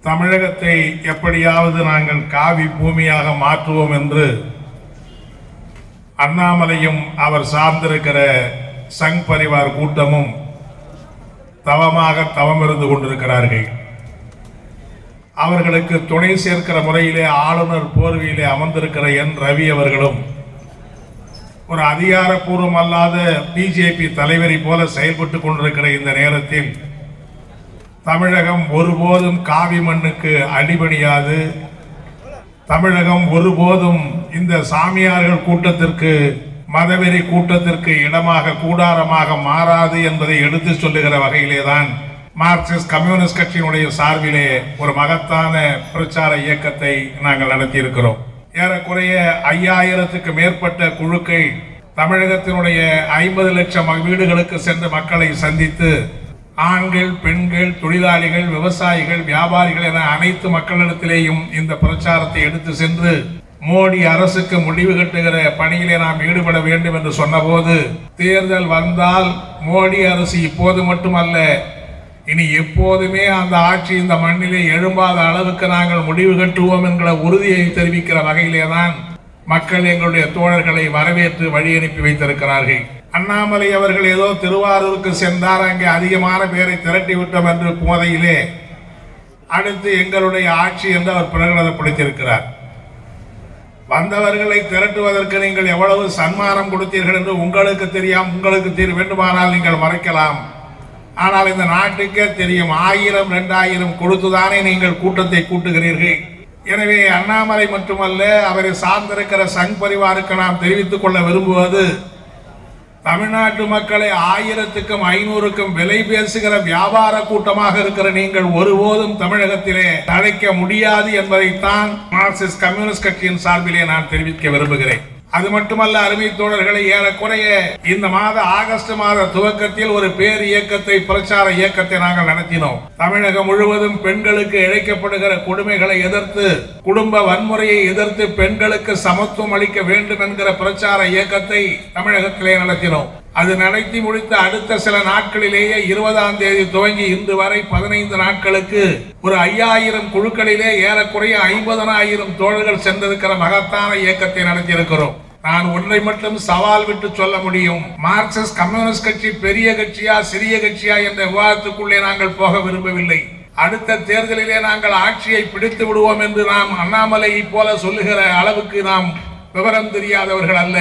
தமிழகத்தை எப்படியாவது நாங்கள் காவி பூமியாக மாற்றுவோம் என்று அண்ணாமலையும் அவர் சார்ந்திருக்கிற சங் பரிவார் கூட்டமும் தவமாக தவம் இருந்து கொண்டிருக்கிறார்கள் அவர்களுக்கு துணை சேர்க்கிற முறையிலே ஆளுநர் போர்வையிலே அமர்ந்திருக்கிற என் ரவி அவர்களும் ஒரு அதிகாரப்பூர்வம் அல்லாத பிஜேபி தலைவரை போல செயல்பட்டு கொண்டிருக்கிற இந்த நேரத்தில் தமிழகம் ஒருபோதும் காவி மண்ணுக்கு அடிபணியாது தமிழகம் ஒருபோதும் இந்த சாமியார்கள் கூட்டத்திற்கு மதவெறி கூட்டத்திற்கு இடமாக கூடாரமாக மாறாது என்பதை எடுத்து சொல்லுகிற வகையிலே தான் மார்க்சிஸ்ட் கம்யூனிஸ்ட் கட்சியினுடைய சார்பிலே ஒரு மகத்தான பிரச்சார இயக்கத்தை நாங்கள் நடத்தியிருக்கிறோம் ஏறக்குறைய ஐயாயிரத்துக்கு மேற்பட்ட குழுக்கள் தமிழகத்தினுடைய ஐம்பது லட்சம் வீடுகளுக்கு சென்று மக்களை சந்தித்து ஆண்கள் பெண்கள் தொழிலாளிகள் விவசாயிகள் வியாபாரிகள் என அனைத்து மக்களிடத்திலேயும் இந்த பிரச்சாரத்தை எடுத்து சென்று மோடி அரசுக்கு முடிவு கட்டுகிற பணியிலே நாம் ஈடுபட வேண்டும் என்று சொன்னபோது தேர்தல் வந்தால் மோடி அரசு இப்போது மட்டுமல்ல இனி எப்போதுமே அந்த ஆட்சி இந்த மண்ணிலே எழும்பாத அளவுக்கு நாங்கள் முடிவு கட்டுவோம் என்கிற உறுதியை தெரிவிக்கிற வகையிலே தான் மக்கள் எங்களுடைய தோழர்களை வரவேற்று வழி அனுப்பி வைத்திருக்கிறார்கள் அண்ணாமலை அவர்கள் ஏதோ திருவாரூருக்கு சென்றார் அங்கே அதிகமான பேரை திரட்டி விட்டோம் என்று போதையிலே அடுத்து எங்களுடைய ஆட்சி என்று அவர் பிரகடனப்படுத்தியிருக்கிறார் வந்தவர்களை திரட்டுவதற்கு நீங்கள் எவ்வளவு சன்மானம் கொடுத்தீர்கள் என்று உங்களுக்கு தெரியாம உங்களுக்கு தெரிய வேண்டுமானால் நீங்கள் மறைக்கலாம் ஆனால் இந்த நாட்டுக்கே தெரியும் ஆயிரம் ரெண்டாயிரம் கொடுத்துதானே நீங்கள் கூட்டத்தை கூட்டுகிறீர்கள் எனவே அண்ணாமலை மட்டுமல்ல அவரை சார்ந்திருக்கிற சங் பரிவாருக்கு நாம் தெரிவித்துக் கொள்ள விரும்புவது தமிழ்நாட்டு மக்களை ஆயிரத்துக்கும் ஐநூறுக்கும் விலை பேசுகிற வியாபார கூட்டமாக இருக்கிற நீங்கள் ஒருபோதும் தமிழகத்திலே தழைக்க முடியாது என்பதைத்தான் மார்க்சிஸ்ட் கம்யூனிஸ்ட் கட்சியின் சார்பிலே நான் தெரிவிக்க விரும்புகிறேன் அது மட்டுமல்ல அருமை தோழர்களை ஏறக்குறைய இந்த மாத ஆகஸ்ட் மாத துவக்கத்தில் ஒரு பேர் இயக்கத்தை பிரச்சார இயக்கத்தை நாங்கள் நடத்தினோம் தமிழகம் முழுவதும் பெண்களுக்கு இழைக்கப்படுகிற கொடுமைகளை எதிர்த்து குடும்ப வன்முறையை எதிர்த்து பெண்களுக்கு சமத்துவம் அளிக்க வேண்டும் என்கிற பிரச்சார இயக்கத்தை தமிழகத்திலே நடத்தினோம் அது நடத்தி முடித்த அடுத்த சில நாட்களிலேயே இருபதாம் தேதி துவங்கி இன்று வரை பதினைந்து நாட்களுக்கு ஒரு ஐயாயிரம் குழுக்களிலே ஏறக்குறைய ஐம்பதனாயிரம் தோழர்கள் சென்றிருக்கிற மகத்தான இயக்கத்தை நடத்தியிருக்கிறோம் நான் ஒன்றை மட்டும் சவால் விட்டு சொல்ல முடியும் மார்க்சிஸ்ட் கம்யூனிஸ்ட் கட்சி பெரிய கட்சியா சிறிய கட்சியா என்ற விவாதத்துக்குள்ளே நாங்கள் போக விரும்பவில்லை அடுத்த தேர்தலிலே நாங்கள் ஆட்சியை பிடித்து விடுவோம் என்று நாம் அண்ணாமலையை போல சொல்லுகிற அளவுக்கு நாம் விவரம் தெரியாதவர்கள் அல்ல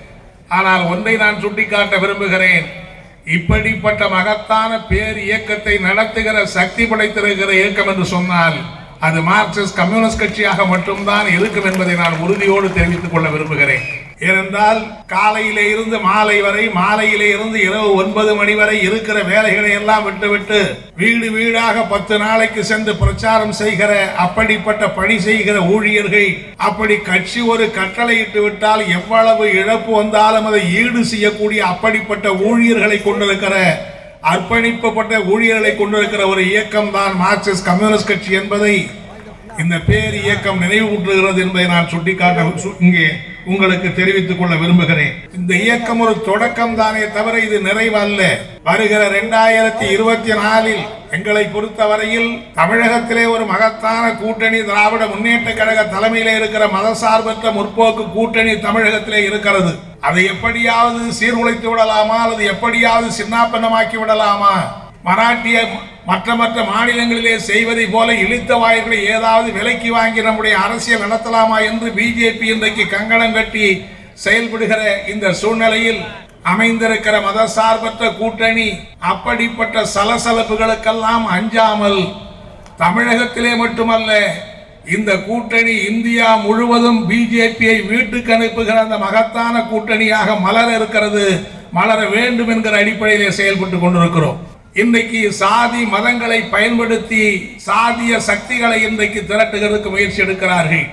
ஆனால் ஒன்றை நான் சுட்டிக்காட்ட விரும்புகிறேன் இப்படிப்பட்ட மகத்தான பேர் இயக்கத்தை நடத்துகிற சக்தி படைத்திருக்கிற இயக்கம் என்று சொன்னால் அது மார்க்சிஸ்ட் கம்யூனிஸ்ட் கட்சியாக மட்டும்தான் இருக்கும் என்பதை நான் உறுதியோடு தெரிவித்துக் கொள்ள விரும்புகிறேன் ஏனென்றால் காலையிலே இருந்து மாலை வரை மாலையிலே இருந்து இரவு ஒன்பது மணி வரை இருக்கிற வேலைகளை எல்லாம் விட்டுவிட்டு வீடு வீடாக பத்து நாளைக்கு சென்று பிரச்சாரம் செய்கிற அப்படிப்பட்ட பணி செய்கிற ஊழியர்கள் அப்படி கட்சி ஒரு கட்டளையிட்டு விட்டால் எவ்வளவு இழப்பு வந்தாலும் அதை ஈடு செய்யக்கூடிய அப்படிப்பட்ட ஊழியர்களை கொண்டிருக்கிற அர்ப்பணிக்கப்பட்ட ஊழியர்களை கொண்டிருக்கிற ஒரு இயக்கம் தான் மார்க்சிஸ்ட் கம்யூனிஸ்ட் கட்சி என்பதை இந்த பேர் இயக்கம் நினைவூட்டுகிறது என்பதை நான் சுட்டிக்காட்ட சு- இங்கே உங்களுக்கு தெரிவித்துக் கொள்ள விரும்புகிறேன் இந்த இயக்கம் ஒரு தொடக்கம் தானே தவிர இது நிறைவு அல்ல வருகிற இரண்டாயிரத்தி இருபத்தி நாலில் எங்களை பொறுத்தவரையில் தமிழகத்திலே ஒரு மகத்தான கூட்டணி திராவிட முன்னேற்ற கழக தலைமையிலே இருக்கிற மதசார்பற்ற முற்போக்கு கூட்டணி தமிழகத்திலே இருக்கிறது அதை எப்படியாவது சீர்குலைத்து விடலாமா அல்லது எப்படியாவது சின்னாப்பன்னமாக்கி விடலாமா மராட்டிய மற்ற மற்ற மாநிலங்களிலே செய்வதை போல இழுத்த வாய்களை ஏதாவது விலைக்கு வாங்கி நம்முடைய அரசியல் நடத்தலாமா என்று பிஜேபி இன்றைக்கு கங்கணம் கட்டி செயல்படுகிற இந்த சூழ்நிலையில் அமைந்திருக்கிற மதசார்பற்ற கூட்டணி அப்படிப்பட்ட சலசலப்புகளுக்கெல்லாம் அஞ்சாமல் தமிழகத்திலே மட்டுமல்ல இந்த கூட்டணி இந்தியா முழுவதும் பிஜேபியை வீட்டுக்கு அனுப்புகிற அந்த மகத்தான கூட்டணியாக மலர இருக்கிறது மலர வேண்டும் என்கிற அடிப்படையிலே செயல்பட்டு கொண்டிருக்கிறோம் இன்றைக்கு சாதி மதங்களை பயன்படுத்தி சாதிய சக்திகளை இன்றைக்கு திரட்டுகிறதுக்கு முயற்சி எடுக்கிறார்கள்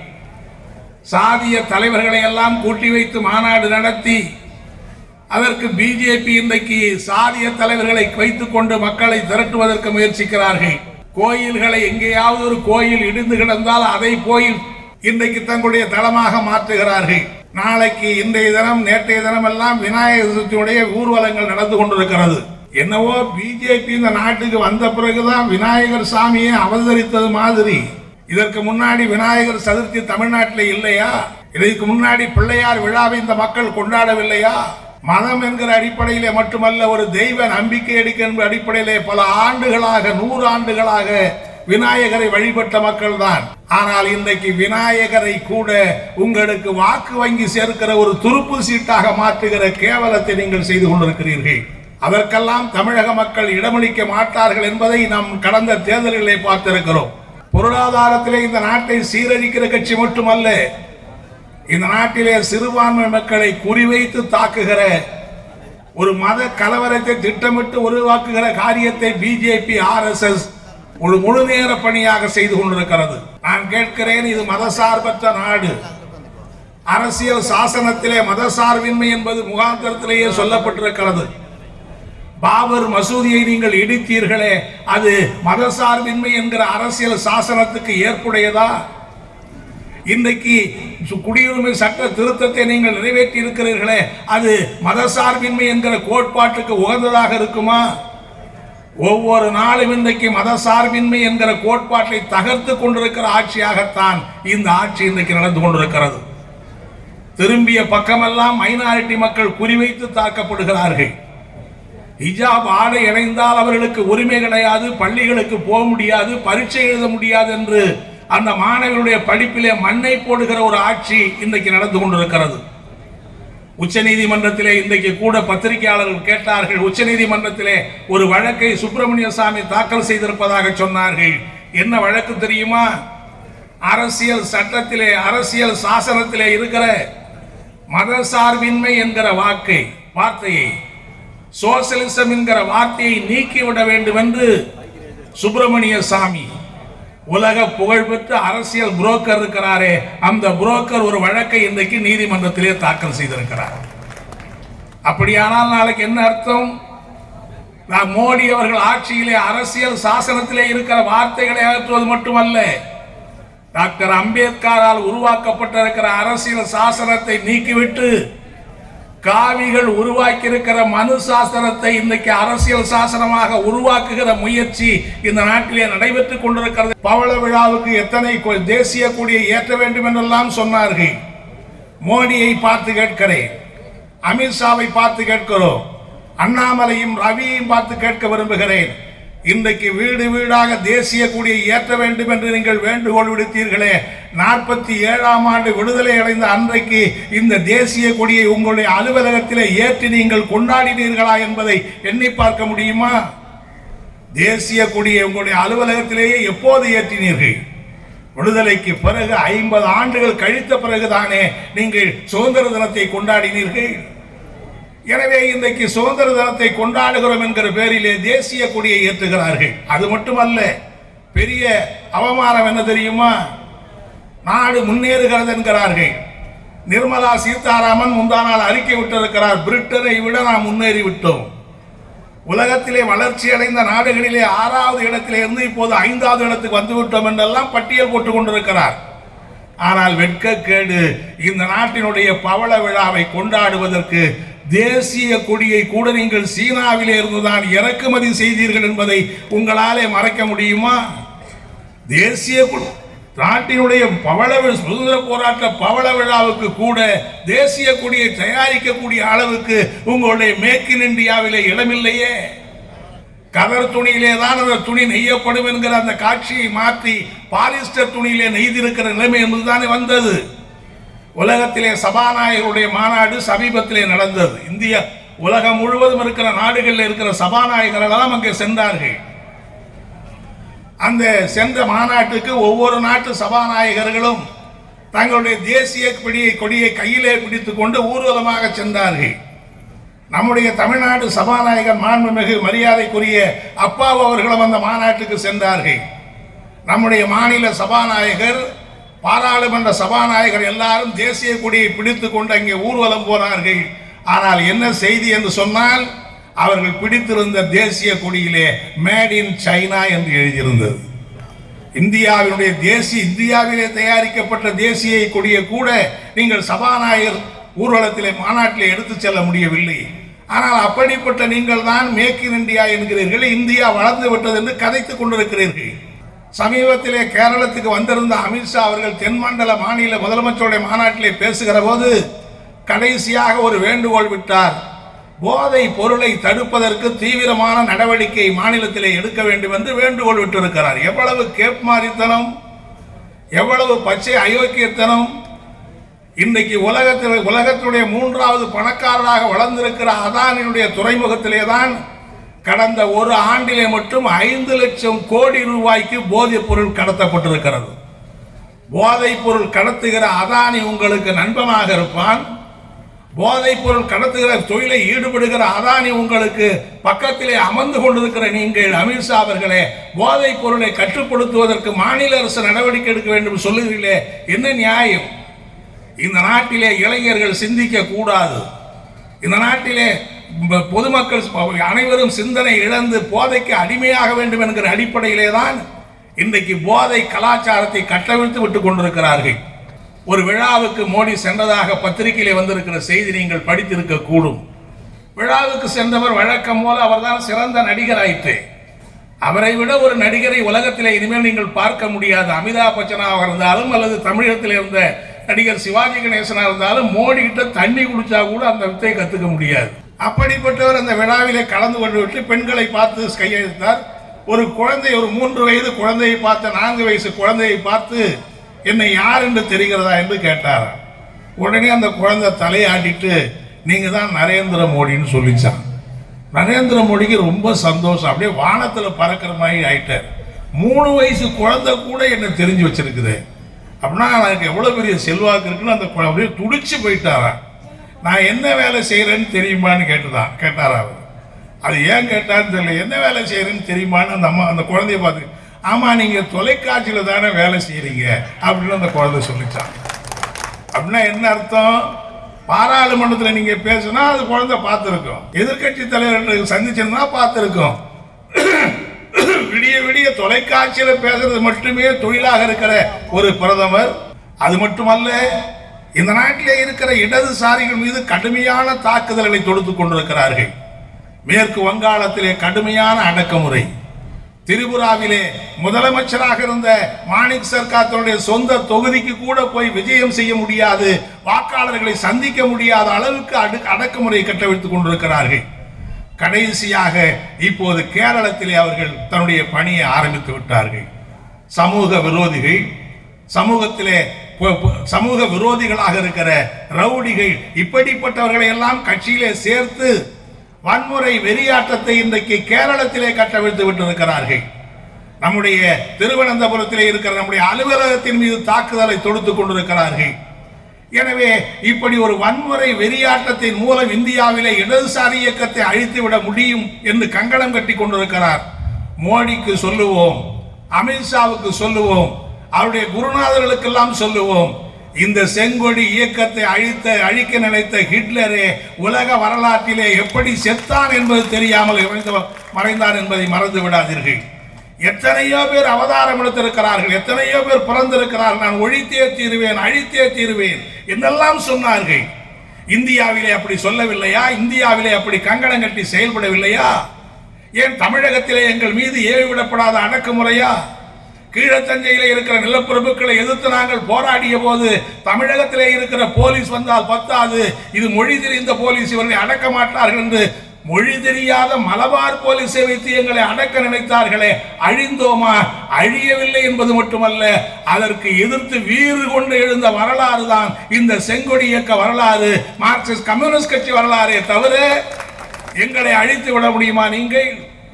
சாதிய தலைவர்களை எல்லாம் கூட்டி வைத்து மாநாடு நடத்தி அதற்கு பிஜேபி இன்றைக்கு சாதிய தலைவர்களை வைத்துக் கொண்டு மக்களை திரட்டுவதற்கு முயற்சிக்கிறார்கள் கோயில்களை எங்கேயாவது ஒரு கோயில் இடிந்து கிடந்தால் அதை போய் இன்றைக்கு தங்களுடைய தளமாக மாற்றுகிறார்கள் நாளைக்கு இன்றைய தினம் நேற்றைய தினம் எல்லாம் விநாயகர் சதுர்த்தியுடைய ஊர்வலங்கள் நடந்து கொண்டிருக்கிறது என்னவோ பிஜேபி இந்த நாட்டுக்கு வந்த பிறகுதான் விநாயகர் சாமியை அவதரித்தது மாதிரி இதற்கு முன்னாடி விநாயகர் சதுர்த்தி தமிழ்நாட்டில் இல்லையா இதற்கு முன்னாடி பிள்ளையார் விழாவை இந்த மக்கள் கொண்டாடவில்லையா மதம் என்கிற அடிப்படையிலே மட்டுமல்ல ஒரு தெய்வ நம்பிக்கை எடுக்கின்ற அடிப்படையிலே பல ஆண்டுகளாக நூறு ஆண்டுகளாக விநாயகரை வழிபட்ட மக்கள் தான் ஆனால் இன்றைக்கு விநாயகரை கூட உங்களுக்கு வாக்கு வங்கி சேர்க்கிற ஒரு துருப்பு சீட்டாக மாற்றுகிற கேவலத்தை நீங்கள் செய்து கொண்டிருக்கிறீர்கள் அதற்கெல்லாம் தமிழக மக்கள் இடமளிக்க மாட்டார்கள் என்பதை நாம் கடந்த தேர்தல்களை பார்த்திருக்கிறோம் பொருளாதாரத்திலே இந்த நாட்டை சீரழிக்கிற கட்சி மட்டுமல்ல இந்த நாட்டிலே சிறுபான்மை மக்களை குறிவைத்து தாக்குகிற ஒரு மத கலவரத்தை திட்டமிட்டு உருவாக்குகிற காரியத்தை பிஜேபி ஆர்எஸ்எஸ் ஒரு முழு நேர பணியாக செய்து கொண்டிருக்கிறது நான் கேட்கிறேன் இது மதசார்பற்ற நாடு அரசியல் சாசனத்திலே மதசார்பின்மை என்பது முகாந்திரத்திலேயே சொல்லப்பட்டிருக்கிறது பாபர் மசூதியை நீங்கள் இடித்தீர்களே அது மதசார்பின்மை என்கிற அரசியல் சாசனத்துக்கு ஏற்புடையதா இன்றைக்கு சு- குடியுரிமை சட்ட திருத்தத்தை நீங்கள் நிறைவேற்றி இருக்கிறீர்களே அது மதசார்பின்மை என்கிற கோட்பாட்டுக்கு உகந்ததாக இருக்குமா ஒவ்வொரு நாளும் இன்றைக்கு மதசார்பின்மை என்கிற கோட்பாட்டை தகர்த்து கொண்டிருக்கிற ஆட்சியாகத்தான் இந்த ஆட்சி இன்றைக்கு நடந்து கொண்டிருக்கிறது திரும்பிய பக்கமெல்லாம் மைனாரிட்டி மக்கள் குறிவைத்து தாக்கப்படுகிறார்கள் ஹிஜாப் ஆடை இணைந்தால் அவர்களுக்கு உரிமை கிடையாது பள்ளிகளுக்கு போக முடியாது பரீட்சை எழுத முடியாது என்று அந்த மாணவர்களுடைய படிப்பிலே மண்ணை போடுகிற ஒரு ஆட்சி இன்றைக்கு நடந்து கொண்டிருக்கிறது உச்சநீதிமன்றத்திலே இன்றைக்கு கூட பத்திரிகையாளர்கள் கேட்டார்கள் உச்சநீதிமன்றத்திலே ஒரு வழக்கை சுப்பிரமணிய சாமி தாக்கல் செய்திருப்பதாக சொன்னார்கள் என்ன வழக்கு தெரியுமா அரசியல் சட்டத்திலே அரசியல் சாசனத்திலே இருக்கிற மதசார்பின்மை என்கிற வாக்கை வார்த்தையை சோசலிசம் என்கிற வார்த்தையை நீக்கிவிட வேண்டும் என்று சுப்பிரமணிய சாமி உலக புகழ்பெற்ற அரசியல் புரோக்கர் இருக்கிறாரே அந்த புரோக்கர் ஒரு வழக்கை இன்றைக்கு நீதிமன்றத்திலே தாக்கல் செய்திருக்கிறார் அப்படியானால் நாளைக்கு என்ன அர்த்தம் நான் மோடி அவர்கள் ஆட்சியிலே அரசியல் சாசனத்திலே இருக்கிற வார்த்தைகளை அகற்றுவது மட்டுமல்ல டாக்டர் அம்பேத்கரால் உருவாக்கப்பட்டிருக்கிற அரசியல் சாசனத்தை நீக்கிவிட்டு காவிகள் உருவாக்கி இருக்கிற மனு சாசனத்தை இன்னைக்கு அரசியல் சாசனமாக உருவாக்குகிற முயற்சி இந்த நாட்டிலே நடைபெற்றுக் கொண்டிருக்கிறது பவள விழாவுக்கு எத்தனை கொ- தேசிய கொடியை ஏற்ற வேண்டும் என்றெல்லாம் சொன்னார்கள் மோடியை பார்த்து கேட்கிறேன் அமித்ஷாவை பார்த்து கேட்கிறோம் அண்ணாமலையும் ரவியையும் பார்த்து கேட்க விரும்புகிறேன் இன்றைக்கு வீடு வீடாக தேசிய கொடியை ஏற்ற வேண்டும் என்று நீங்கள் வேண்டுகோள் விடுத்தீர்களே நாற்பத்தி ஏழாம் ஆண்டு விடுதலை அடைந்த அன்றைக்கு இந்த தேசிய கொடியை உங்களுடைய அலுவலகத்திலே ஏற்றி நீங்கள் கொண்டாடினீர்களா என்பதை எண்ணி பார்க்க முடியுமா தேசிய கொடியை உங்களுடைய அலுவலகத்திலேயே எப்போது ஏற்றினீர்கள் விடுதலைக்கு பிறகு ஐம்பது ஆண்டுகள் கழித்த பிறகுதானே நீங்கள் சுதந்திர தினத்தை கொண்டாடினீர்கள் எனவே இன்றைக்கு சுதந்திர தினத்தை கொண்டாடுகிறோம் என்கிற பேரிலே தேசிய கொடியை ஏற்றுகிறார்கள் அது மட்டுமல்ல பெரிய அவமானம் என்ன தெரியுமா நாடு முன்னேறுகிறது என்கிறார்கள் நிர்மலா சீதாராமன் முந்தா நாள் அறிக்கை விட்டிருக்கிறார் பிரிட்டனை விட நாம் முன்னேறி விட்டோம் உலகத்திலே வளர்ச்சி அடைந்த நாடுகளிலே ஆறாவது இடத்திலே இருந்து இப்போது ஐந்தாவது இடத்துக்கு வந்து விட்டோம் என்றெல்லாம் பட்டியல் போட்டுக் கொண்டிருக்கிறார் ஆனால் வெட்கக்கேடு இந்த நாட்டினுடைய பவள விழாவை கொண்டாடுவதற்கு தேசிய கொடியை கூட நீங்கள் சீனாவிலே இருந்துதான் இறக்குமதி செய்தீர்கள் என்பதை உங்களாலே மறைக்க முடியுமா தேசிய கொ- நாட்டினுடைய பவள வி- சுதந்திர போராட்ட பவள விழாவுக்கு கூட தேசிய கொடியை தயாரிக்கக்கூடிய அளவுக்கு உங்களுடைய மேக் இன் இந்தியாவிலே இடமில்லையே கதர் துணியிலே தான் அந்த துணி நெய்யப்படும் என்கிற அந்த காட்சியை மாற்றி பாலிஸ்டர் துணியிலே நெய்திருக்கிற நிலைமை என்பதுதானே வந்தது உலகத்திலே சபாநாயகருடைய மாநாடு சமீபத்திலே நடந்தது இந்திய உலகம் முழுவதும் இருக்கிற நாடுகளில் இருக்கிற சபாநாயகர்கள் எல்லாம் அங்கே சென்றார்கள் அந்த சென்ற மாநாட்டுக்கு ஒவ்வொரு நாட்டு சபாநாயகர்களும் தங்களுடைய தேசிய கொடியை கொடியை கையிலே பிடித்துக் கொண்டு ஊர்வலமாக சென்றார்கள் நம்முடைய தமிழ்நாடு சபாநாயகர் மாண்புமிகு மரியாதைக்குரிய அப்பாவு அவர்களும் அந்த மாநாட்டுக்கு சென்றார்கள் நம்முடைய மாநில சபாநாயகர் பாராளுமன்ற சபாநாயகர் எல்லாரும் தேசிய கொடியை பிடித்துக் கொண்டு அங்கே ஊர்வலம் போனார்கள் ஆனால் என்ன செய்தி என்று சொன்னால் அவர்கள் பிடித்திருந்த தேசிய கொடியிலே மேட் இன் சைனா என்று எழுதியிருந்தது இந்தியாவினுடைய தேசிய இந்தியாவிலே தயாரிக்கப்பட்ட தேசிய கொடியை கூட நீங்கள் சபாநாயகர் ஊர்வலத்திலே மாநாட்டிலே எடுத்துச் செல்ல முடியவில்லை ஆனால் அப்படிப்பட்ட நீங்கள் தான் மேக் இன் இந்தியா என்கிறீர்கள் இந்தியா வளர்ந்து விட்டது என்று கதைத்துக் கொண்டிருக்கிறீர்கள் சமீபத்திலே கேரளத்துக்கு வந்திருந்த அமித்ஷா அவர்கள் தென்மண்டல மாநில முதலமைச்சருடைய மாநாட்டிலே பேசுகிற போது கடைசியாக ஒரு வேண்டுகோள் விட்டார் போதை பொருளை தடுப்பதற்கு தீவிரமான நடவடிக்கை மாநிலத்திலே எடுக்க வேண்டும் என்று வேண்டுகோள் விட்டிருக்கிறார் எவ்வளவு கேப்மாரித்தனம் எவ்வளவு பச்சை அயோக்கியத்தனம் இன்றைக்கு உலகத்தில் உலகத்துடைய மூன்றாவது பணக்காரராக வளர்ந்திருக்கிற அதானியுடைய துறைமுகத்திலே தான் கடந்த ஒரு ஆண்டிலே மட்டும் ஐந்து லட்சம் கோடி ரூபாய்க்கு போதைப் பொருள் கடத்தப்பட்டிருக்கிறது போதைப் பொருள் கடத்துகிற அதானி உங்களுக்கு நண்பனாக இருப்பான் போதைப் பொருள் கடத்துகிற தொழிலை ஈடுபடுகிற அதானி உங்களுக்கு பக்கத்திலே அமர்ந்து கொண்டிருக்கிற நீங்கள் அமித்ஷா அவர்களே போதைப் பொருளை கட்டுப்படுத்துவதற்கு மாநில அரசு நடவடிக்கை எடுக்க வேண்டும் சொல்லுகிறீர்களே என்ன நியாயம் இந்த நாட்டிலே இளைஞர்கள் சிந்திக்க கூடாது இந்த நாட்டிலே ப- பொதுமக்கள் ச- அனைவரும் சிந்தனை இழந்து போதைக்கு அடிமையாக வேண்டும் என்கிற அடிப்படையிலே தான் இன்றைக்கு போதை கலாச்சாரத்தை கட்டவிழ்த்து விட்டுக் கொண்டிருக்கிறார்கள் ஒரு விழாவுக்கு மோடி சென்றதாக பத்திரிகையிலே வந்திருக்கிற செய்தி நீங்கள் படித்திருக்க கூடும் விழாவுக்கு சென்றவர் வழக்கம் போல அவர்தான் சிறந்த நடிகராயிற்று அவரை விட ஒரு நடிகரை உலகத்திலே இனிமேல் நீங்கள் பார்க்க முடியாது அமிதாப் பச்சனாக இருந்தாலும் அல்லது தமிழகத்தில் இருந்த நடிகர் சிவாஜி கணேசனாக இருந்தாலும் மோடி கிட்ட தண்ணி குடிச்சா கூட அந்த வித்தையை கத்துக்க முடியாது அப்படிப்பட்டவர் அந்த விழாவிலே கலந்து கொண்டு விட்டு பெண்களை பார்த்து கையெழுத்தார் ஒரு குழந்தை ஒரு மூன்று வயது குழந்தையை பார்த்த நான்கு வயசு குழந்தையை பார்த்து என்னை யார் என்று தெரிகிறதா என்று கேட்டார் உடனே அந்த குழந்தை தலையாட்டிட்டு நீங்க தான் நரேந்திர மோடின்னு சொல்லிச்சான் நரேந்திர மோடிக்கு ரொம்ப சந்தோஷம் அப்படியே வானத்துல பறக்கிற மாதிரி ஆயிட்டார் மூணு வயசு குழந்தை கூட என்ன தெரிஞ்சு வச்சிருக்குது அப்படின்னா எனக்கு எவ்வளவு பெரிய செல்வாக்கு இருக்குன்னு அந்த குழந்தை அப்படியே துடிச்சு போயிட்டாரா நான் என்ன வேலை செய்யறேன்னு தெரியுமான்னு கேட்டுதான் கேட்டாரா அவர் அது ஏன் கேட்டான்னு தெரியல என்ன வேலை செய்யறேன்னு தெரியுமான்னு அந்த அம்மா அந்த குழந்தைய பார்த்து ஆமா நீங்க தொலைக்காட்சியில தானே வேலை செய்யறீங்க அப்படின்னு அந்த குழந்தை சொல்லிச்சான் அப்படின்னா என்ன அர்த்தம் பாராளுமன்றத்தில் நீங்க பேசுனா அது குழந்தை பார்த்துருக்கோம் எதிர்க்கட்சி தலைவர்கள் சந்திச்சிருந்தா பார்த்துருக்கோம் விடிய விடிய தொலைக்காட்சியில பேசுறது மட்டுமே தொழிலாக இருக்கிற ஒரு பிரதமர் அது மட்டுமல்ல இந்த நாட்டிலே இருக்கிற இடதுசாரிகள் மீது கடுமையான தாக்குதல்களை தொடுத்துக் கொண்டிருக்கிறார்கள் மேற்கு வங்காளத்திலே கடுமையான அடக்குமுறை திரிபுராவிலே முதலமைச்சராக இருந்த மாணிக் சர்க்கார் தன்னுடைய சொந்த தொகுதிக்கு கூட போய் விஜயம் செய்ய முடியாது வாக்காளர்களை சந்திக்க முடியாத அளவுக்கு அடு அடக்குமுறை கட்டவிழ்த்துக் கொண்டிருக்கிறார்கள் கடைசியாக இப்போது கேரளத்திலே அவர்கள் தன்னுடைய பணியை ஆரம்பித்து விட்டார்கள் சமூக விரோதிகள் சமூகத்திலே பு- பு- சமூக விரோதிகளாக இருக்கிற ரவுடிகள் இப்படிப்பட்டவர்களை எல்லாம் கட்சியிலே சேர்த்து வன்முறை வெறியாட்டத்தை இன்றைக்கு கேரளத்திலே கட்டவிழ்த்து விட்டிருக்கிறார்கள் நம்முடைய திருவனந்தபுரத்திலே இருக்கிற நம்முடைய அலுவலகத்தின் மீது தாக்குதலை தொடுத்துக் கொண்டிருக்கிறார்கள் எனவே இப்படி ஒரு வன்முறை வெறியாட்டத்தின் மூலம் இந்தியாவிலே இடதுசாரி இயக்கத்தை அழித்துவிட முடியும் என்று கங்கணம் கட்டி கொண்டிருக்கிறார் மோடிக்கு சொல்லுவோம் அமித்ஷாவுக்கு சொல்லுவோம் அவருடைய குருநாதர்களுக்கெல்லாம் சொல்லுவோம் இந்த செங்கொடி இயக்கத்தை அழித்த அழிக்க நினைத்த ஹிட்லரே உலக வரலாற்றிலே எப்படி செத்தான் என்பது தெரியாமல் இறந்து மறைந்தார் என்பதை மறந்து விடாதீர்கள் எத்தனையோ பேர் அவதாரம் எடுத்திருக்கிறார்கள் எத்தனையோ பேர் பிறந்திருக்கிறார்கள் நான் ஒழித்தே தீருவேன் அழித்தே தீருவேன் என்னெல்லாம் சொன்னார்கள் இந்தியாவிலே அப்படி சொல்லவில்லையா இந்தியாவிலே அப்படி கங்கணம் கட்டி செயல்படவில்லையா ஏன் தமிழகத்திலே எங்கள் மீது ஏவிவிடப்படாத அடக்குமுறையா கீழத்தஞ்சையிலே இருக்கிற நிலப்பிரபுக்களை எதிர்த்து நாங்கள் போராடிய போது தமிழகத்திலே இருக்கிற போலீஸ் வந்தால் பத்தாது இது மொழி தெரிந்த போலீஸ் இவர்களை அடக்க மாட்டார்கள் என்று மொழி தெரியாத மலபார் போலீஸை வைத்து எங்களை அடக்க நினைத்தார்களே அழிந்தோமா அழியவில்லை என்பது மட்டுமல்ல அதற்கு எதிர்த்து வீறு கொண்டு எழுந்த வரலாறு தான் இந்த செங்கொடி இயக்க வரலாறு மார்க்சிஸ்ட் கம்யூனிஸ்ட் கட்சி வரலாறே தவிர எங்களை அழித்து விட முடியுமா நீங்கள்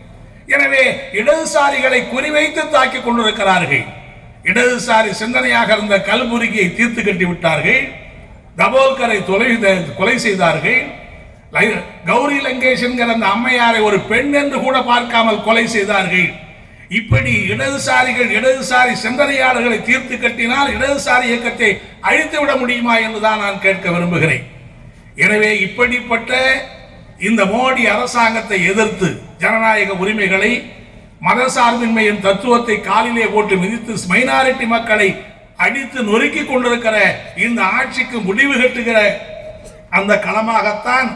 எனவே இடதுசாரிகளை குறிவைத்து தாக்கிக் கொண்டிருக்கிறார்கள் இடதுசாரி சிந்தனையாக இருந்த கல்புரியை தீர்த்து கட்டி விட்டார்கள் தபோல்கரை தொலை கொலை செய்தார்கள் லை- கௌரி லங்கேஷ் என்கிற அந்த அம்மையாரை ஒரு பெண் என்று கூட பார்க்காமல் கொலை செய்தார்கள் இப்படி இடதுசாரிகள் இடதுசாரி சிந்தனையாளர்களை தீர்த்து கட்டினால் இடதுசாரி இயக்கத்தை அழித்து விட முடியுமா என்றுதான் நான் கேட்க விரும்புகிறேன் எனவே இப்படிப்பட்ட இந்த மோடி அரசாங்கத்தை எதிர்த்து ஜனநாயக உரிமைகளை மதசார்பின்மையின் தத்துவத்தை காலிலே போட்டு மிதித்து மைனாரிட்டி மக்களை அடித்து நொறுக்கி கொண்டிருக்கிற இந்த ஆட்சிக்கு முடிவு கட்டுகிற அந்த களமாகத்தான்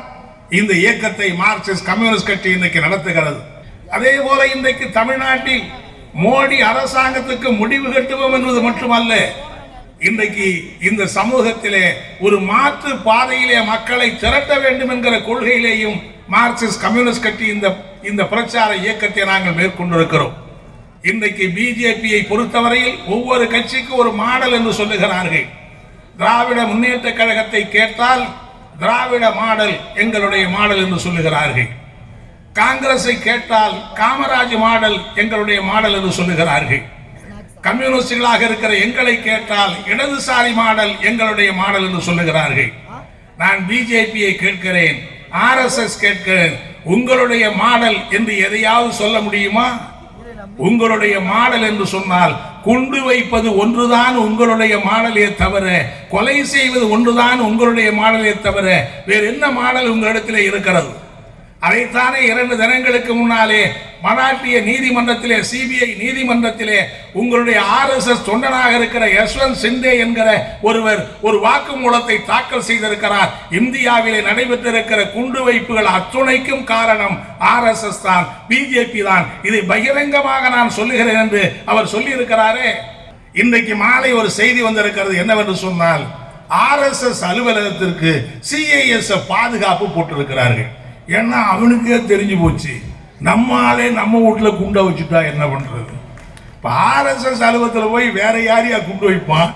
இந்த இயக்கத்தை மார்க்சிஸ்ட் கம்யூனிஸ்ட் கட்சி இன்றைக்கு நடத்துகிறது அதே போல இன்றைக்கு தமிழ்நாட்டில் மோடி அரசாங்கத்துக்கு முடிவு கட்டுவோம் என்பது மட்டுமல்ல இன்றைக்கு இந்த சமூகத்திலே ஒரு மாற்று பாதையிலே மக்களை திரட்ட வேண்டும் என்கிற கொள்கையிலேயும் மார்க்சிஸ்ட் கம்யூனிஸ்ட் கட்சி இந்த இந்த பிரச்சார இயக்கத்தை நாங்கள் மேற்கொண்டிருக்கிறோம் இன்றைக்கு பிஜேபியை பொறுத்தவரையில் ஒவ்வொரு கட்சிக்கும் ஒரு மாடல் என்று சொல்லுகிறார்கள் திராவிட முன்னேற்ற கழகத்தை கேட்டால் திராவிட மாடல் எங்களுடைய மாடல் என்று சொல்லுகிறார்கள் காங்கிரஸை கேட்டால் காமராஜ் மாடல் எங்களுடைய மாடல் என்று சொல்லுகிறார்கள் கம்யூனிஸ்டுகளாக இருக்கிற எங்களை கேட்டால் இடதுசாரி மாடல் எங்களுடைய மாடல் என்று சொல்லுகிறார்கள் நான் பிஜேபியை கேட்கிறேன் ஆர்எஸ்எஸ் கேட்கிறேன் உங்களுடைய மாடல் என்று எதையாவது சொல்ல முடியுமா உங்களுடைய மாடல் என்று சொன்னால் குண்டு வைப்பது ஒன்றுதான் உங்களுடைய மாடலே தவிர கொலை செய்வது ஒன்றுதான் உங்களுடைய மாடலே தவிர வேறு என்ன மாடல் உங்களிடத்திலே இருக்கிறது அதைத்தானே இரண்டு தினங்களுக்கு முன்னாலே மராட்டிய நீதிமன்றத்திலே சிபிஐ நீதிமன்றத்திலே உங்களுடைய ஆர்எஸ்எஸ் தொண்டனாக இருக்கிற யஷ்வந்த் சிண்டே என்கிற ஒருவர் ஒரு வாக்குமூலத்தை தாக்கல் செய்திருக்கிறார் இந்தியாவிலே நடைபெற்றிருக்கிற குண்டு வைப்புகள் அத்துணைக்கும் காரணம் ஆர்எஸ்எஸ் தான் பிஜேபி தான் இதை பகிரங்கமாக நான் சொல்லுகிறேன் என்று அவர் சொல்லியிருக்கிறாரே இன்றைக்கு மாலை ஒரு செய்தி வந்திருக்கிறது என்னவென்று சொன்னால் ஆர்எஸ்எஸ் அலுவலகத்திற்கு சிஐஎஸ் பாதுகாப்பு போட்டிருக்கிறார்கள் ஏன்னா அவனுக்கே தெரிஞ்சு போச்சு நம்ம ஆளே நம்ம வீட்டில் குண்டை வச்சுட்டா என்ன பண்றது இப்போ ஆர்எஸ்எஸ் அலுவலகத்தில் போய் வேற யாரையா குண்டு வைப்பான்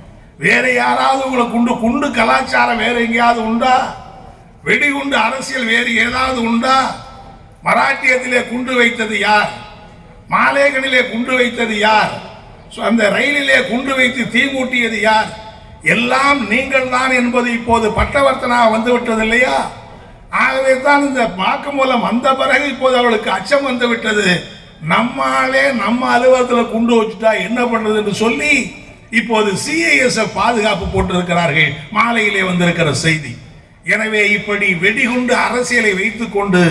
வேற யாராவது உங்களை குண்டு குண்டு கலாச்சாரம் வேற எங்கேயாவது உண்டா வெடிகுண்டு அரசியல் வேறு ஏதாவது உண்டா மராட்டியத்திலே குண்டு வைத்தது யார் மாலேகனிலே குண்டு வைத்தது யார் சோ, அந்த ரயிலிலே குண்டு வைத்து தீ மூட்டியது யார் எல்லாம் நீங்கள் தான் என்பது இப்போது பட்டவர்த்தனாக வந்துவிட்டது இல்லையா ஆகவே தான் இந்த வாக்குமூலம் வந்த பிறகு இப்போது அவளுக்கு அச்சம் வந்து விட்டது நம்மாலே நம்ம அலுவலகத்தில் குண்டு வச்சுட்டா என்ன பண்றது என்று சொல்லி இப்போது சிஐஎஸ் பாதுகாப்பு போட்டிருக்கிறார்கள் மாலையிலே வந்திருக்கிற செய்தி எனவே இப்படி வெடிகுண்டு அரசியலை வைத்துக்கொண்டு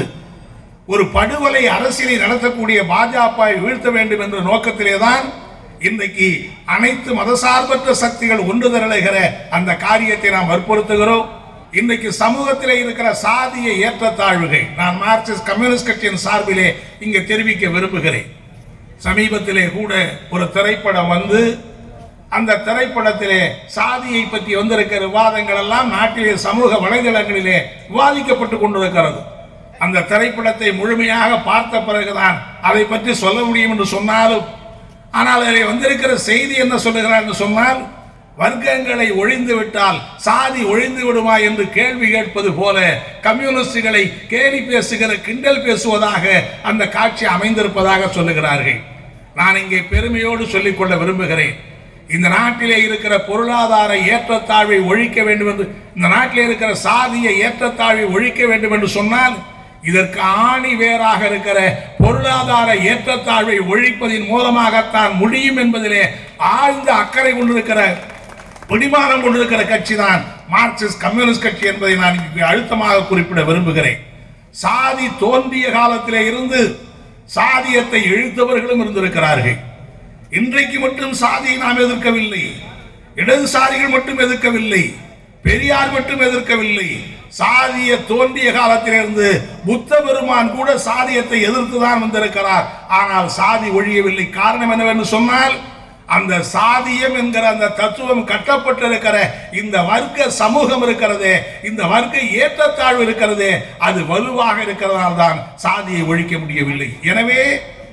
ஒரு படுகொலை அரசியலை நடத்தக்கூடிய பாஜகவை வீழ்த்த வேண்டும் என்ற நோக்கத்திலே தான் இன்றைக்கு அனைத்து மதசார்பற்ற சக்திகள் ஒன்று திரளுகிற அந்த காரியத்தை நாம் வற்புறுத்துகிறோம் இன்றைக்கு சமூகத்திலே இருக்கிற சாதிய ஏற்றத்தாழ்வுகள் நான் மார்க்சிஸ்ட் கம்யூனிஸ்ட் கட்சியின் சார்பிலே இங்கே தெரிவிக்க விரும்புகிறேன் சமீபத்திலே கூட ஒரு திரைப்படம் வந்து அந்த திரைப்படத்திலே சாதியை பற்றி வந்திருக்கிற விவாதங்கள் எல்லாம் நாட்டிலே சமூக வலைதளங்களிலே விவாதிக்கப்பட்டு கொண்டிருக்கிறது அந்த திரைப்படத்தை முழுமையாக பார்த்த பிறகுதான் அதை பற்றி சொல்ல முடியும் என்று சொன்னாலும் ஆனால் அதில் வந்திருக்கிற செய்தி என்ன சொல்லுகிறார் என்று சொன்னால் வர்க்கங்களை ஒழிந்து விட்டால் சாதி ஒழிந்து விடுமா என்று கேள்வி கேட்பது போல கம்யூனிஸ்டுகளை கேலி பேசுகிற கிண்டல் பேசுவதாக அந்த காட்சி அமைந்திருப்பதாக சொல்லுகிறார்கள் நான் இங்கே பெருமையோடு சொல்லிக்கொள்ள விரும்புகிறேன் இந்த நாட்டிலே இருக்கிற பொருளாதார ஏற்றத்தாழ்வை ஒழிக்க வேண்டும் என்று இந்த நாட்டிலே இருக்கிற சாதிய ஏற்றத்தாழ்வை ஒழிக்க வேண்டும் என்று சொன்னால் இதற்கு ஆணி வேறாக இருக்கிற பொருளாதார ஏற்றத்தாழ்வை ஒழிப்பதின் மூலமாகத்தான் முடியும் என்பதிலே ஆழ்ந்த அக்கறை கொண்டிருக்கிற பிடிமானம் கொண்டிருக்கிற கட்சி தான் மார்க்சிஸ்ட் கம்யூனிஸ்ட் கட்சி என்பதை நான் இங்கு அழுத்தமாக குறிப்பிட விரும்புகிறேன் சாதி தோன்றிய காலத்திலே இருந்து சாதியத்தை இழுத்தவர்களும் இருந்திருக்கிறார்கள் இன்றைக்கு மட்டும் சாதியை நாம் எதிர்க்கவில்லை இடதுசாரிகள் மட்டும் எதிர்க்கவில்லை பெரியார் மட்டும் எதிர்க்கவில்லை சாதிய தோன்றிய காலத்திலிருந்து புத்த பெருமான் கூட சாதியத்தை எதிர்த்துதான் வந்திருக்கிறார் ஆனால் சாதி ஒழியவில்லை காரணம் என்னவென்று சொன்னால் அந்த சாதியம் என்கிற அந்த தத்துவம் கட்டப்பட்டிருக்கிற இந்த வர்க்க சமூகம் இருக்கிறதே இந்த வர்க்க ஏற்றத்தாழ்வு இருக்கிறதே அது வலுவாக இருக்கிறதால் தான் சாதியை ஒழிக்க முடியவில்லை எனவே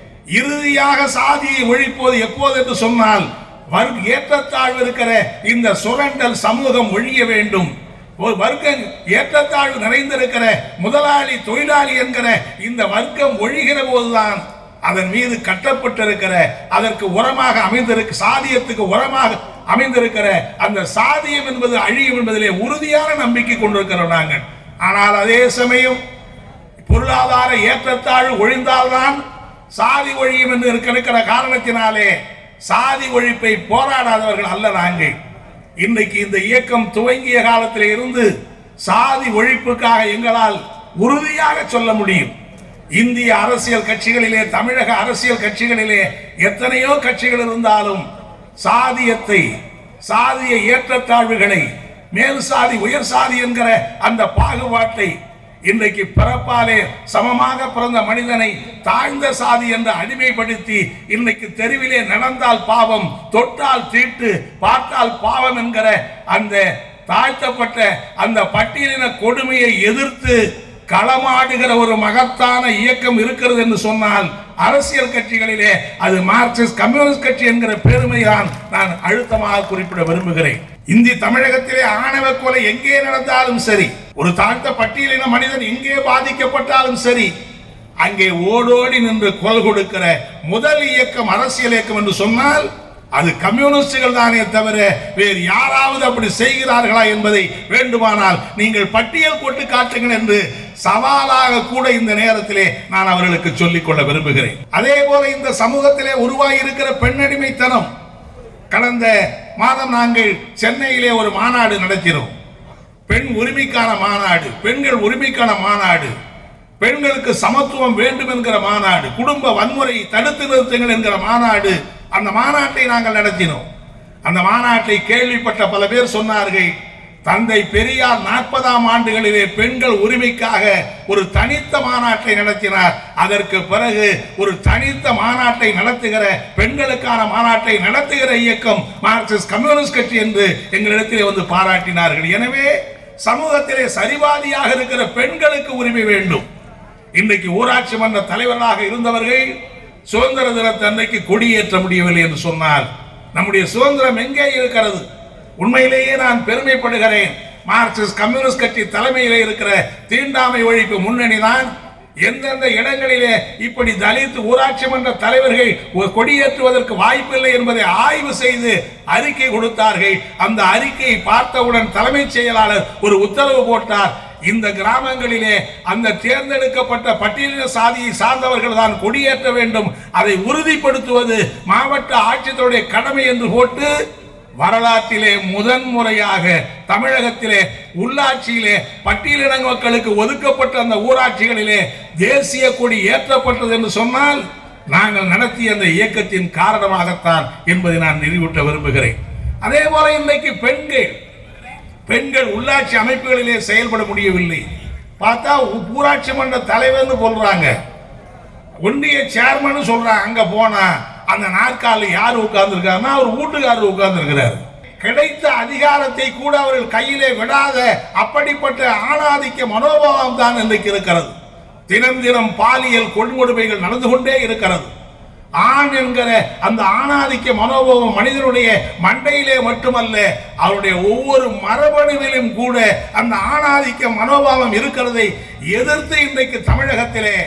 இறுதியாக சாதியை ஒழிப்பது எப்போது என்று சொன்னால் வர்க்க ஏற்றத்தாழ்வு இருக்கிற இந்த சுரண்டல் சமூகம் ஒழிய வேண்டும் ஒரு வர்க்கம் ஏற்றத்தாழ்வு நிறைந்திருக்கிற முதலாளி தொழிலாளி என்கிற இந்த வர்க்கம் ஒழிகிற போதுதான் அதன் மீது கட்டப்பட்டிருக்கிற அதற்கு உரமாக அமைந்திருக்க சாதியத்துக்கு உரமாக அமைந்திருக்கிற அந்த சாதியம் என்பது அழியும் என்பதிலே உறுதியான நம்பிக்கை கொண்டிருக்கிறோம் நாங்கள் ஆனால் அதே சமயம் பொருளாதார ஏற்றத்தாழ்வு ஒழிந்தால்தான் சாதி ஒழியும் என்று இருக்க- இருக்கிற காரணத்தினாலே சாதி ஒழிப்பை போராடாதவர்கள் அல்ல நாங்கள் இன்றைக்கு இந்த இயக்கம் துவங்கிய காலத்தில் இருந்து சாதி ஒழிப்புக்காக எங்களால் உறுதியாக சொல்ல முடியும் இந்திய அரசியல் கட்சிகளிலே தமிழக அரசியல் கட்சிகளிலே எத்தனையோ கட்சிகள் இருந்தாலும் சாதியத்தை சாதிய ஏற்றத்தாழ்வுகளை மேல் சாதி உயர் சாதி என்கிற அந்த பாகுபாட்டை இன்றைக்கு பிறப்பாலே சமமாக பிறந்த மனிதனை தாழ்ந்த சாதி என்று அடிமைப்படுத்தி இன்னைக்கு தெருவிலே நடந்தால் பாவம் தொட்டால் தீட்டு பார்த்தால் பாவம் என்கிற அந்த தாழ்த்தப்பட்ட அந்த பட்டியலின கொடுமையை எதிர்த்து களமாடுகிற ஒரு மகத்தான இயக்கம் இருக்கிறது என்று சொன்னால் அரசியல் கட்சிகளிலே அது மார்க்சிஸ்ட் கம்யூனிஸ்ட் கட்சி என்கிற பெருமை தான் நான் அழுத்தமாக குறிப்பிட விரும்புகிறேன் இந்தி தமிழகத்திலே ஆணவ கொலை எங்கே நடந்தாலும் சரி ஒரு தாழ்த்த பட்டியலின மனிதன் எங்கே பாதிக்கப்பட்டாலும் சரி அங்கே ஓடோடி நின்று குரல் கொடுக்கிற முதல் இயக்கம் அரசியல் இயக்கம் என்று சொன்னால் அது கம்யூனிஸ்டுகள் தானே தவிர வேறு யாராவது அப்படி செய்கிறார்களா என்பதை வேண்டுமானால் நீங்கள் பட்டியல் போட்டு காட்டுங்கள் என்று சவாலாக கூட இந்த நேரத்திலே நான் அவர்களுக்கு சொல்லிக் கொள்ள விரும்புகிறேன் அதே போல இந்த சமூகத்திலே உருவாகி இருக்கிற பெண்ணடிமைத்தனம் கடந்த மாதம் நாங்கள் சென்னையிலே ஒரு மாநாடு நடத்தினோம் பெண் உரிமைக்கான மாநாடு பெண்கள் உரிமைக்கான மாநாடு பெண்களுக்கு சமத்துவம் வேண்டும் என்கிற மாநாடு குடும்ப வன்முறை தடுத்து நிறுத்துங்கள் என்கிற மாநாடு அந்த மாநாட்டை நாங்கள் நடத்தினோம் அந்த மாநாட்டை கேள்விப்பட்ட பல பேர் சொன்னார்கள் தந்தை பெரியார் நாற்பதாம் ஆண்டுகளிலே பெண்கள் உரிமைக்காக ஒரு தனித்த மாநாட்டை நடத்தினார் அதற்கு பிறகு ஒரு தனித்த மாநாட்டை நடத்துகிற பெண்களுக்கான மாநாட்டை நடத்துகிற இயக்கம் மார்க்சிஸ்ட் கம்யூனிஸ்ட் கட்சி என்று எங்களிடத்திலே வந்து பாராட்டினார்கள் எனவே சமூகத்திலே சரிவாதியாக இருக்கிற பெண்களுக்கு உரிமை வேண்டும் இன்றைக்கு ஊராட்சி மன்ற தலைவர்களாக இருந்தவர்கள் சுதந்திர தினத்தன்னைக்கு கொடியேற்ற முடியவில்லை என்று சொன்னால் நம்முடைய சுதந்திரம் எங்கே இருக்கிறது உண்மையிலேயே நான் பெருமைப்படுகிறேன் மார்க்சிஸ்ட் கம்யூனிஸ்ட் கட்சி தலைமையிலே இருக்கிற தீண்டாமை ஒழிப்பு முன்னணி தான் எந்தெந்த இடங்களிலே இப்படி தலித் ஊராட்சி மன்ற தலைவர்கள் ஒரு கொடியேற்றுவதற்கு வாய்ப்பில்லை என்பதை ஆய்வு செய்து அறிக்கை கொடுத்தார்கள் அந்த அறிக்கையை பார்த்தவுடன் தலைமைச் செயலாளர் ஒரு உத்தரவு போட்டார் இந்த கிராமங்களிலே அந்த தேர்ந்தெடுக்கப்பட்ட பட்டியலின சாதியை சார்ந்தவர்கள் தான் கொடியேற்ற வேண்டும் அதை உறுதிப்படுத்துவது மாவட்ட ஆட்சியருடைய கடமை என்று போட்டு வரலாற்றிலே முதன் முறையாக தமிழகத்திலே உள்ளாட்சியிலே பட்டியலின மக்களுக்கு ஒதுக்கப்பட்ட அந்த ஊராட்சிகளிலே தேசிய கொடி ஏற்றப்பட்டது என்று சொன்னால் நாங்கள் நடத்திய அந்த இயக்கத்தின் காரணமாகத்தான் என்பதை நான் நிறுவிட்ட விரும்புகிறேன் அதே போல இன்றைக்கு பெண்கள் பெண்கள் உள்ளாட்சி அமைப்புகளிலே செயல்பட முடியவில்லை பார்த்தா ஊ- ஊராட்சி மன்ற தலைவர்னு சொல்றாங்க ஒன்றிய சேர்மன் சொல்றாங்க அங்க போனா அந்த நாற்காலில் யார் உட்கார்ந்துருக்காருன்னா அவர் வீட்டுக்காரர் உட்கார்ந்துருக்கிறார் கிடைத்த அதிகாரத்தை கூட அவர்கள் கையிலே விடாத அப்படிப்பட்ட ஆணாதிக்க மனோபாவம் தான் இன்றைக்கு இருக்கிறது தினம் தினம் பாலியல் கொடுங்கொடுமைகள் நடந்து கொண்டே இருக்கிறது ஆண் என்கிற அந்த ஆணாதிக்க மனோபாவம் மனிதனுடைய மண்டையிலே மட்டுமல்ல அவருடைய ஒவ்வொரு மரபணுவிலும் கூட அந்த ஆணாதிக்க மனோபாவம் இருக்கிறதை எதிர்த்து இன்றைக்கு தமிழகத்திலே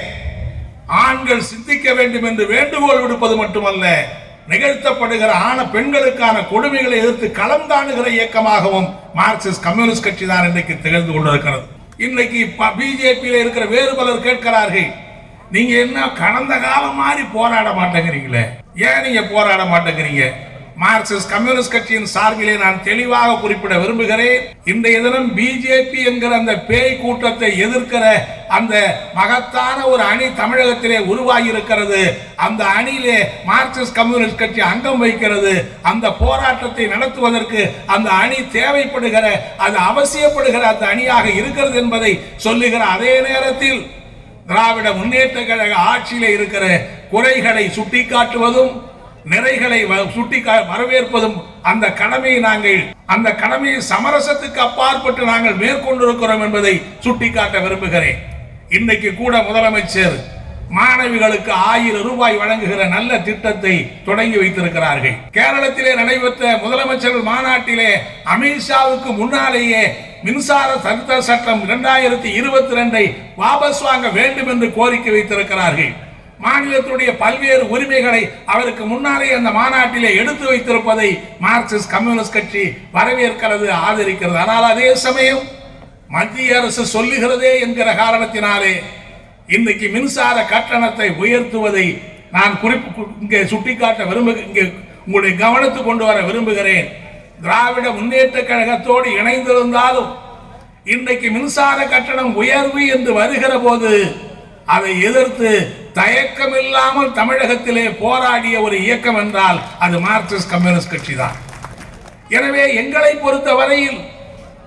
ஆண்கள் சிந்திக்க வேண்டும் என்று வேண்டுகோள் விடுப்பது மட்டுமல்ல நிகழ்த்தப்படுகிற ஆன பெண்களுக்கான கொடுமைகளை எதிர்த்து களம் காணுகிற இயக்கமாகவும் மார்க்சிஸ்ட் கம்யூனிஸ்ட் கட்சி தான் இன்றைக்கு திகழ்ந்து கொண்டிருக்கிறது இன்னைக்கு பிஜேபியில் இருக்கிற வேறு பலர் கேட்கிறார்கள் நீங்க என்ன கடந்த காலம் மாதிரி போராட மாட்டேங்கிறீங்களே ஏன் நீங்க போராட மாட்டேங்கிறீங்க மார்க்சிஸ்ட் கம்யூனிஸ்ட் கட்சியின் சார்பிலே நான் தெளிவாக குறிப்பிட விரும்புகிறேன் இன்றைய தினம் பிஜேபி என்கிற அந்த பேய் கூட்டத்தை எதிர்க்கிற அந்த மகத்தான ஒரு அணி தமிழகத்திலே உருவாகி இருக்கிறது அந்த அணியிலே மார்க்சிஸ்ட் கம்யூனிஸ்ட் கட்சி அங்கம் வைக்கிறது அந்த போராட்டத்தை நடத்துவதற்கு அந்த அணி தேவைப்படுகிற அது அவசியப்படுகிற அந்த அணியாக இருக்கிறது என்பதை சொல்லுகிற அதே நேரத்தில் திராவிட முன்னேற்ற கழக ஆட்சியிலே இருக்கிற குறைகளை சுட்டிக்காட்டுவதும் நிறைகளை வ- சுட்டி கா- வரவேற்பதும் அந்த கடமையை நாங்கள் அந்த கடமையை சமரசத்துக்கு அப்பாற்பட்டு நாங்கள் மேற்கொண்டிருக்கிறோம் என்பதை சுட்டிக்காட்ட விரும்புகிறேன் இன்னைக்கு கூட முதலமைச்சர் மாணவிகளுக்கு ஆயிரம் ரூபாய் வழங்குகிற நல்ல திட்டத்தை தொடங்கி வைத்திருக்கிறார்கள் கேரளத்திலே நடைபெற்ற முதலமைச்சர்கள் மாநாட்டிலே அமித்ஷாவுக்கு முன்னாலேயே மின்சார திருத்த சட்டம் இரண்டாயிரத்தி இருபத்தி ரெண்டை வாபஸ் வாங்க வேண்டும் என்று கோரிக்கை வைத்திருக்கிறார்கள் மாநிலத்துடைய பல்வேறு உரிமைகளை அவருக்கு முன்னாலே அந்த மாநாட்டிலே எடுத்து வைத்திருப்பதை மார்க்சிஸ்ட் கம்யூனிஸ்ட் கட்சி வரவேற்கிறது ஆதரிக்கிறது ஆனால் அதே சமயம் மத்திய அரசு சொல்லுகிறதே என்கிற காரணத்தினாலே இன்னைக்கு மின்சார கட்டணத்தை உயர்த்துவதை நான் குறிப்பு இங்கே சுட்டிக்காட்ட விரும்பு இங்கே உங்களுடைய கவனத்துக்கு கொண்டு வர விரும்புகிறேன் திராவிட முன்னேற்ற கழகத்தோடு இணைந்திருந்தாலும் இன்றைக்கு மின்சார கட்டணம் உயர்வு என்று வருகிற போது அதை எதிர்த்து தயக்கம் இல்லாமல் தமிழகத்திலே போராடிய ஒரு இயக்கம் என்றால் அது மார்க்சிஸ்ட் கம்யூனிஸ்ட் கட்சி தான் எனவே எங்களை பொறுத்த வரையில்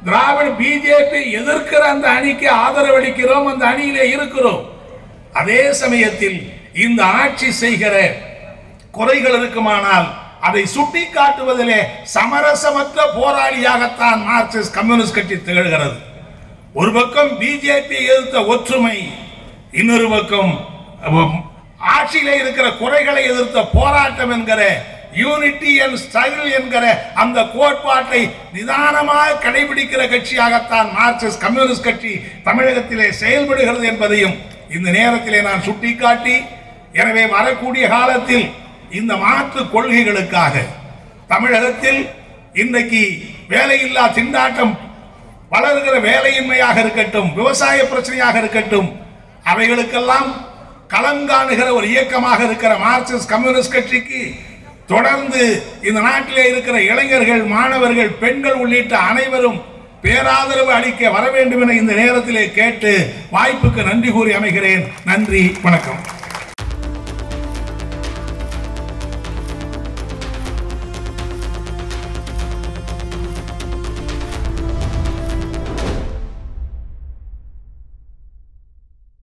திராவிட பிஜேபி எதிர்க்கிற அந்த அணிக்கு ஆதரவு அளிக்கிறோம் அந்த அணியிலே இருக்கிறோம் அதே சமயத்தில் இந்த ஆட்சி செய்கிற குறைகள் இருக்குமானால் அதை சுட்டி காட்டுவதிலே சமரசமற்ற போராளியாகத்தான் மார்க்சிஸ்ட் கம்யூனிஸ்ட் கட்சி திகழ்கிறது ஒரு பக்கம் பிஜேபி எதிர்த்த ஒற்றுமை இன்னொரு பக்கம் அஹ், ஆட்சியிலே இருக்கிற குறைகளை எதிர்த்த போராட்டம் என்கிற யூனிட்டி அண்ட் ஸ்ட்ரகிள் என்கிற அந்த கோட்பாட்டை நிதானமாக கடைபிடிக்கிற கட்சியாகத்தான் மார்க்சிஸ்ட் கம்யூனிஸ்ட் கட்சி தமிழகத்திலே செயல்படுகிறது என்பதையும் இந்த நேரத்திலே நான் சுட்டிக்காட்டி எனவே வரக்கூடிய காலத்தில் இந்த மாற்று கொள்கைகளுக்காக தமிழகத்தில் இன்றைக்கு வேலையில்லா திண்டாட்டம் வளர்கிற வேலையின்மையாக இருக்கட்டும் விவசாய பிரச்சனையாக இருக்கட்டும் அவைகளுக்கெல்லாம் களங்காணுகிற ஒரு இயக்கமாக இருக்கிற மார்க்சிஸ்ட் கம்யூனிஸ்ட் கட்சிக்கு தொடர்ந்து இந்த நாட்டிலே இருக்கிற இளைஞர்கள் மாணவர்கள் பெண்கள் உள்ளிட்ட அனைவரும் பேராதரவு அளிக்க வர வேண்டும் என இந்த நேரத்திலே கேட்டு வாய்ப்புக்கு நன்றி கூறி அமைகிறேன் நன்றி வணக்கம்